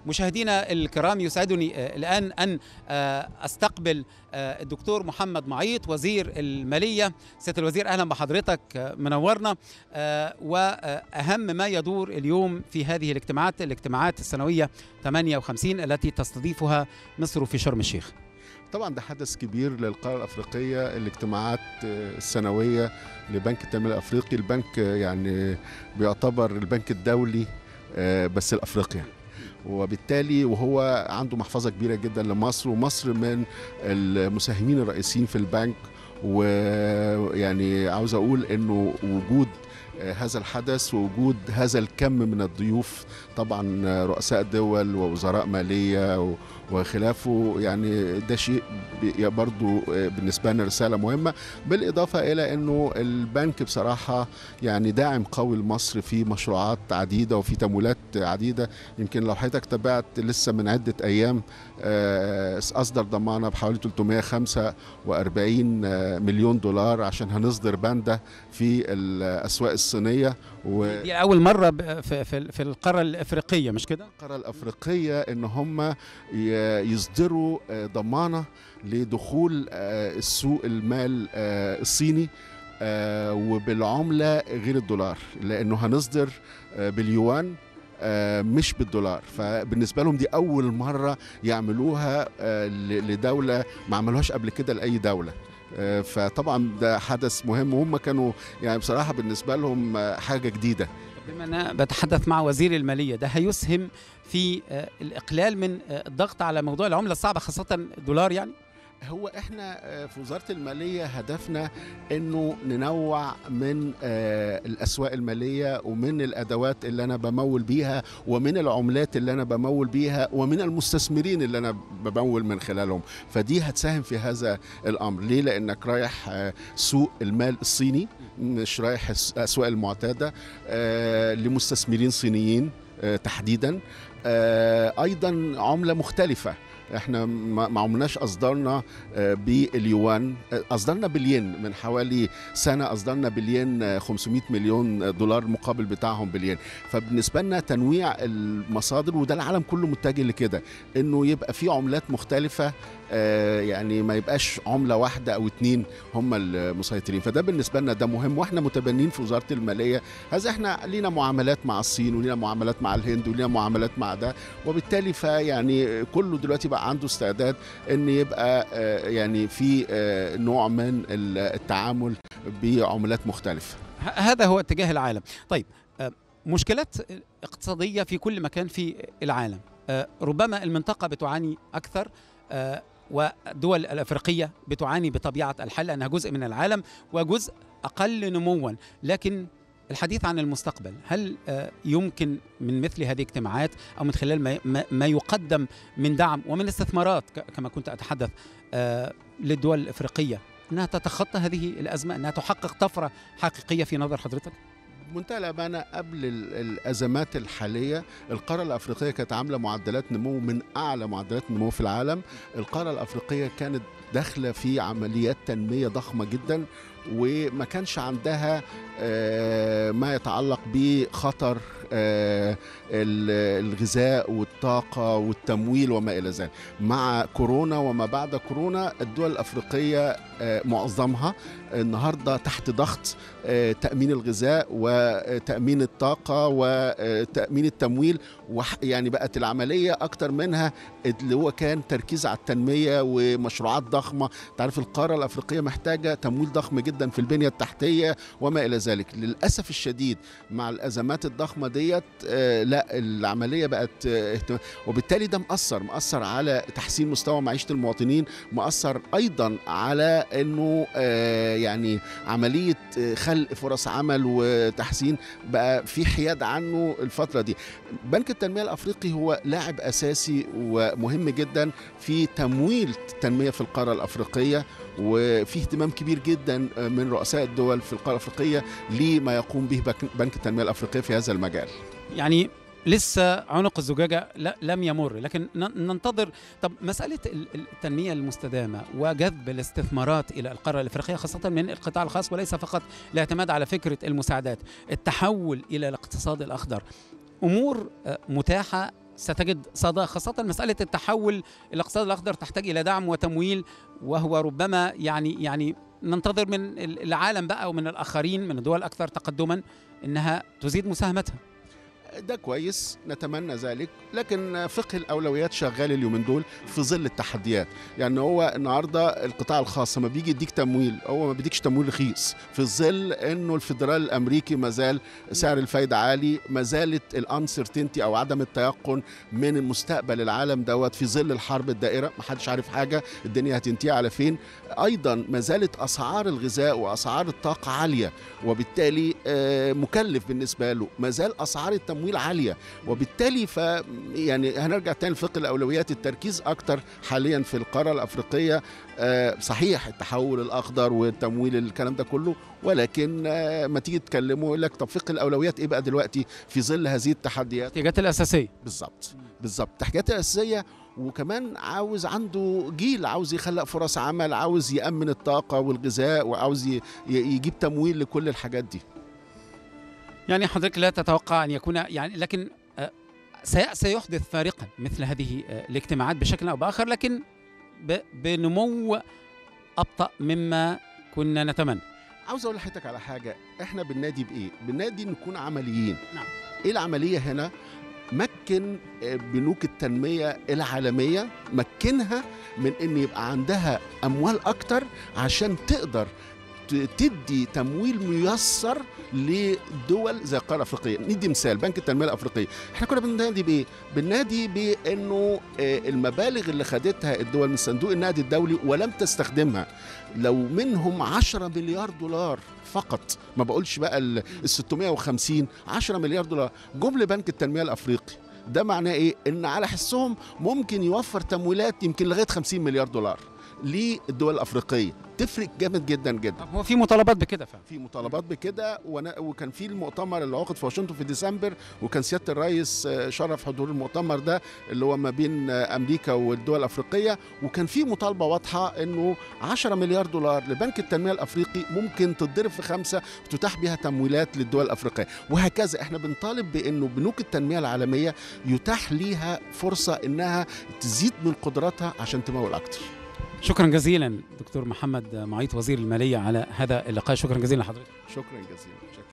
مشاهدينا الكرام يسعدني الآن أن أستقبل الدكتور محمد معيط وزير المالية سيادة الوزير أهلا بحضرتك منورنا وأهم ما يدور اليوم في هذه الاجتماعات الاجتماعات السنوية 58 التي تستضيفها مصر في شرم الشيخ طبعا ده حدث كبير للقاره الافريقيه الاجتماعات السنويه لبنك التنميه الافريقي البنك يعني بيعتبر البنك الدولي بس الافريقي وبالتالي وهو عنده محفظه كبيره جدا لمصر ومصر من المساهمين الرئيسيين في البنك ويعني عاوز اقول انه وجود هذا الحدث ووجود هذا الكم من الضيوف طبعا رؤساء دول ووزراء ماليه وخلافه يعني ده شيء برضو بالنسبه لنا رساله مهمه بالاضافه الى انه البنك بصراحه يعني داعم قوي لمصر في مشروعات عديده وفي تمويلات عديده يمكن لو حضرتك تابعت لسه من عده ايام اصدر ضمانه بحوالي 345 مليون دولار عشان هنصدر باندا في الاسواق الصينيه و... دي اول مره في في, في القاره الافريقيه مش كده القاره الافريقيه ان هم يصدروا ضمانه لدخول السوق المال الصيني وبالعمله غير الدولار لانه هنصدر باليوان مش بالدولار فبالنسبه لهم دي اول مره يعملوها لدوله ما عملوهاش قبل كده لاي دوله فطبعا ده حدث مهم وهم كانوا يعني بصراحه بالنسبه لهم حاجه جديده بما انا بتحدث مع وزير الماليه ده هيسهم في الاقلال من الضغط على موضوع العمله الصعبه خاصه الدولار يعني هو احنا في وزاره الماليه هدفنا انه ننوع من الاسواق الماليه ومن الادوات اللي انا بمول بيها ومن العملات اللي انا بمول بيها ومن المستثمرين اللي انا بمول من خلالهم فدي هتساهم في هذا الامر ليه لانك رايح سوق المال الصيني مش رايح الاسواق المعتاده لمستثمرين صينيين تحديدا ايضا عمله مختلفه احنا ما عملناش اصدرنا باليوان اصدرنا بالين من حوالي سنه اصدرنا بالين 500 مليون دولار مقابل بتاعهم بالين فبالنسبه لنا تنويع المصادر وده العالم كله متجه لكده انه يبقى في عملات مختلفه يعني ما يبقاش عمله واحده او اتنين هم المسيطرين فده بالنسبه لنا ده مهم واحنا متبنين في وزاره الماليه هذا احنا لينا معاملات مع الصين ولينا معاملات مع الهند ولينا معاملات مع ده وبالتالي فيعني كله دلوقتي بقى عنده استعداد ان يبقى يعني في نوع من التعامل بعملات مختلفه هذا هو اتجاه العالم طيب مشكلات اقتصاديه في كل مكان في العالم ربما المنطقه بتعاني اكثر والدول الافريقيه بتعاني بطبيعه الحال لانها جزء من العالم وجزء اقل نموا لكن الحديث عن المستقبل هل يمكن من مثل هذه الاجتماعات او من خلال ما يقدم من دعم ومن استثمارات كما كنت اتحدث للدول الافريقيه انها تتخطى هذه الازمه انها تحقق طفره حقيقيه في نظر حضرتك؟ بمنتهى الامانه قبل الازمات الحاليه القاره الافريقيه كانت عامله معدلات نمو من اعلى معدلات النمو في العالم القاره الافريقيه كانت داخله في عمليات تنميه ضخمه جدا وما كانش عندها ما يتعلق بخطر الغذاء والطاقة والتمويل وما إلى ذلك مع كورونا وما بعد كورونا الدول الأفريقية معظمها النهاردة تحت ضغط تأمين الغذاء وتأمين الطاقة وتأمين التمويل يعني بقت العملية أكتر منها اللي هو كان تركيز على التنمية ومشروعات ضخمة تعرف القارة الأفريقية محتاجة تمويل ضخم جدا في البنية التحتية وما إلى ذلك للأسف الشديد مع الأزمات الضخمة ديت آه لا العملية بقت آه وبالتالي ده مأثر مأثر على تحسين مستوى معيشة المواطنين مأثر أيضا على أنه آه يعني عملية خلق فرص عمل وتحسين بقى في حياد عنه الفترة دي بنك التنمية الأفريقي هو لاعب أساسي ومهم جدا في تمويل التنمية في القارة الأفريقية وفي اهتمام كبير جدا من رؤساء الدول في القاره الافريقيه لما يقوم به بنك التنميه الافريقيه في هذا المجال. يعني لسه عنق الزجاجه لم يمر لكن ننتظر طب مساله التنميه المستدامه وجذب الاستثمارات الى القاره الافريقيه خاصه من القطاع الخاص وليس فقط الاعتماد على فكره المساعدات التحول الى الاقتصاد الاخضر امور متاحه ستجد صدى خاصة مسألة التحول الاقتصاد الأخضر تحتاج إلى دعم وتمويل وهو ربما يعني يعني ننتظر من العالم بقى ومن الآخرين من الدول الأكثر تقدما أنها تزيد مساهمتها ده كويس نتمنى ذلك لكن فقه الاولويات شغال اليومين دول في ظل التحديات يعني هو النهارده القطاع الخاص لما بيجي يديك تمويل هو ما بيديكش تمويل رخيص في ظل انه الفدرال الامريكي ما زال سعر الفايده عالي ما زالت الانسرتينتي او عدم التيقن من مستقبل العالم دوت في ظل الحرب الدائره ما حدش عارف حاجه الدنيا هتنتهي على فين ايضا ما زالت اسعار الغذاء واسعار الطاقه عاليه وبالتالي مكلف بالنسبه له ما زال اسعار التمويل عاليه وبالتالي ف يعني هنرجع تاني لفقه الاولويات التركيز اكتر حاليا في القاره الافريقيه صحيح التحول الاخضر والتمويل الكلام ده كله ولكن ما تيجي تكلمه يقول لك طب فقه الاولويات ايه بقى دلوقتي في ظل هذه التحديات الاحتياجات الاساسيه بالظبط بالظبط التحديات الاساسيه وكمان عاوز عنده جيل عاوز يخلق فرص عمل عاوز يامن الطاقه والغذاء وعاوز يجيب تمويل لكل الحاجات دي يعني حضرتك لا تتوقع ان يكون يعني لكن سيحدث فارقا مثل هذه الاجتماعات بشكل او باخر لكن بنمو ابطا مما كنا نتمنى عاوز اقول لحضرتك على حاجه احنا بننادي بايه بننادي نكون عمليين نعم. ايه العمليه هنا مكن بنوك التنمية العالمية مكنها من ان يبقى عندها اموال اكتر عشان تقدر تدي تمويل ميسر لدول زي القاره الافريقيه ندي مثال بنك التنميه الافريقيه احنا كنا بننادي بايه بننادي بانه المبالغ اللي خدتها الدول من صندوق النقد الدولي ولم تستخدمها لو منهم 10 مليار دولار فقط ما بقولش بقى ال 650 10 مليار دولار جم لبنك التنميه الافريقي ده معناه ايه ان على حسهم ممكن يوفر تمويلات يمكن لغايه 50 مليار دولار للدول الافريقيه تفرق جامد جدا جدا طب هو في مطالبات بكده فعلا في مطالبات بكده وكان في المؤتمر اللي عقد في واشنطن في ديسمبر وكان سياده الرئيس شرف حضور المؤتمر ده اللي هو ما بين امريكا والدول الافريقيه وكان في مطالبه واضحه انه 10 مليار دولار لبنك التنميه الافريقي ممكن تتضرب في خمسه تتاح بها تمويلات للدول الافريقيه وهكذا احنا بنطالب بانه بنوك التنميه العالميه يتاح ليها فرصه انها تزيد من قدراتها عشان تمول اكتر شكرا جزيلا دكتور محمد معيط وزير الماليه على هذا اللقاء شكرا جزيلا لحضرتك شكرا جزيلا